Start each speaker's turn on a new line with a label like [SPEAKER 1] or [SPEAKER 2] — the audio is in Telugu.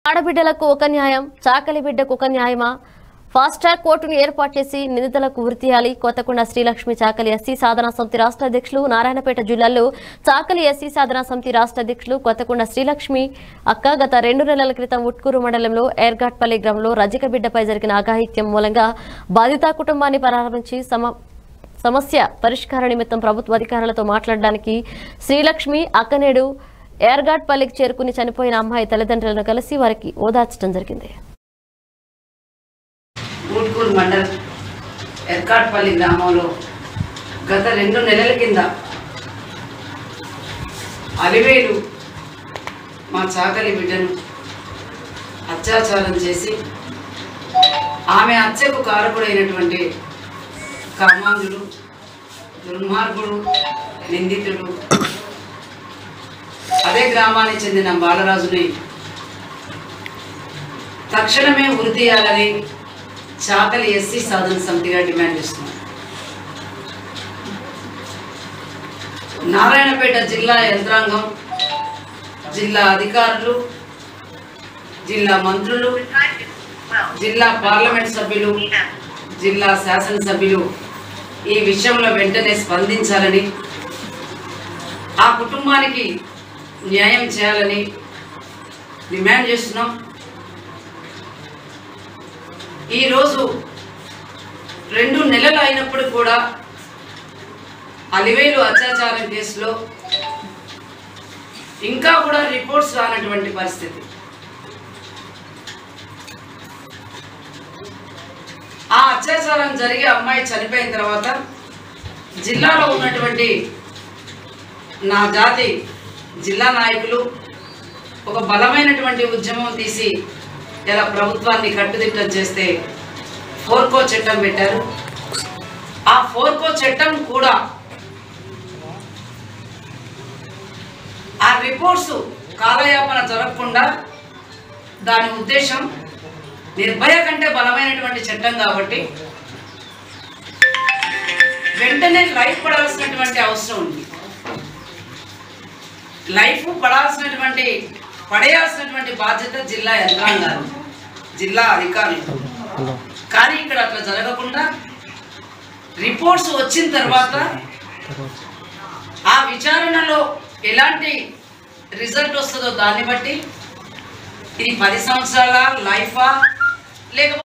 [SPEAKER 1] ఆడబిడ్డలకు ఒక న్యాయం చాకలి బిడ్డకు ఒక న్యాయమా ఫాస్ట్ ట్రాక్ కోర్టును ఏర్పాటు చేసి నిందితులకు ఉరితీయాలి కొత్తకొండ శ్రీలక్ష్మి చాకలి ఎస్సీ సాధనా సమితి రాష్ట్ర అధ్యక్షులు నారాయణపేట జిల్లాలో చాకలి ఎస్సీ సాధనా సమితి రాష్ట్ర అధ్యక్షులు కొత్తకొండ శ్రీలక్ష్మి అక్క గత రెండు నెలల క్రితం ఉట్కూరు మండలంలో ఎర్ఘాట్పల్లి గ్రామంలో రజిక బిడ్డపై జరిగిన అఘాయిత్యం మూలంగా బాధిత కుటుంబాన్ని ప్రారంభించి సమ సమస్య పరిష్కార నిమిత్తం ప్రభుత్వ అధికారులతో మాట్లాడడానికి శ్రీలక్ష్మి అక్కనేడు ఎయిర్గాడ్పల్లికి చేరుకుని చనిపోయిన అమ్మాయి తల్లిదండ్రులను కలిసి వారికి ఓదార్చడం జరిగింది
[SPEAKER 2] ఊట్కూరు మండల్ ఎర్కాట్పల్లి గ్రామంలో గత రెండు నెలల కింద అలివేలు మా చాకలి బిడ్డను అత్యాచారం చేసి ఆమె హత్యకు కారకుడైనటువంటి కామాంధుడు దుర్మార్గుడు నిందితుడు అదే గ్రామానికి చెందిన బాలరాజుని తక్షణమే ఉరి తీయాలని చాకలి ఎస్సీ సాధన సమితిగా డిమాండ్ చేస్తున్నారు నారాయణపేట జిల్లా యంత్రాంగం జిల్లా అధికారులు జిల్లా మంత్రులు జిల్లా పార్లమెంట్ సభ్యులు జిల్లా శాసనసభ్యులు ఈ విషయంలో వెంటనే స్పందించాలని ఆ కుటుంబానికి న్యాయం చేయాలని డిమాండ్ చేస్తున్నాం ఈరోజు రెండు నెలలు అయినప్పుడు కూడా అలివేలు అత్యాచారం కేసులో ఇంకా కూడా రిపోర్ట్స్ రానటువంటి పరిస్థితి ఆ అత్యాచారం జరిగి అమ్మాయి చనిపోయిన తర్వాత జిల్లాలో ఉన్నటువంటి నా జాతి జిల్లా నాయకులు ఒక బలమైనటువంటి ఉద్యమం తీసి ఇలా ప్రభుత్వాన్ని కట్టుదిట్టం చేస్తే ఫోర్కో చట్టం పెట్టారు ఆ ఫోర్కో చట్టం కూడా ఆ రిపోర్ట్స్ కాలయాపన జరగకుండా దాని ఉద్దేశం నిర్భయ కంటే బలమైనటువంటి చట్టం కాబట్టి వెంటనే లైఫ్ పడాల్సినటువంటి అవసరం ఉంది లైఫ్ పడాల్సినటువంటి పడేయాల్సినటువంటి బాధ్యత జిల్లా యంత్రాంగాలు జిల్లా అధికారులు కానీ ఇక్కడ అట్లా జరగకుండా రిపోర్ట్స్ వచ్చిన తర్వాత ఆ విచారణలో ఎలాంటి రిజల్ట్ వస్తుందో దాన్ని బట్టి ఇది పది సంవత్సరాల లైఫా లేకపోతే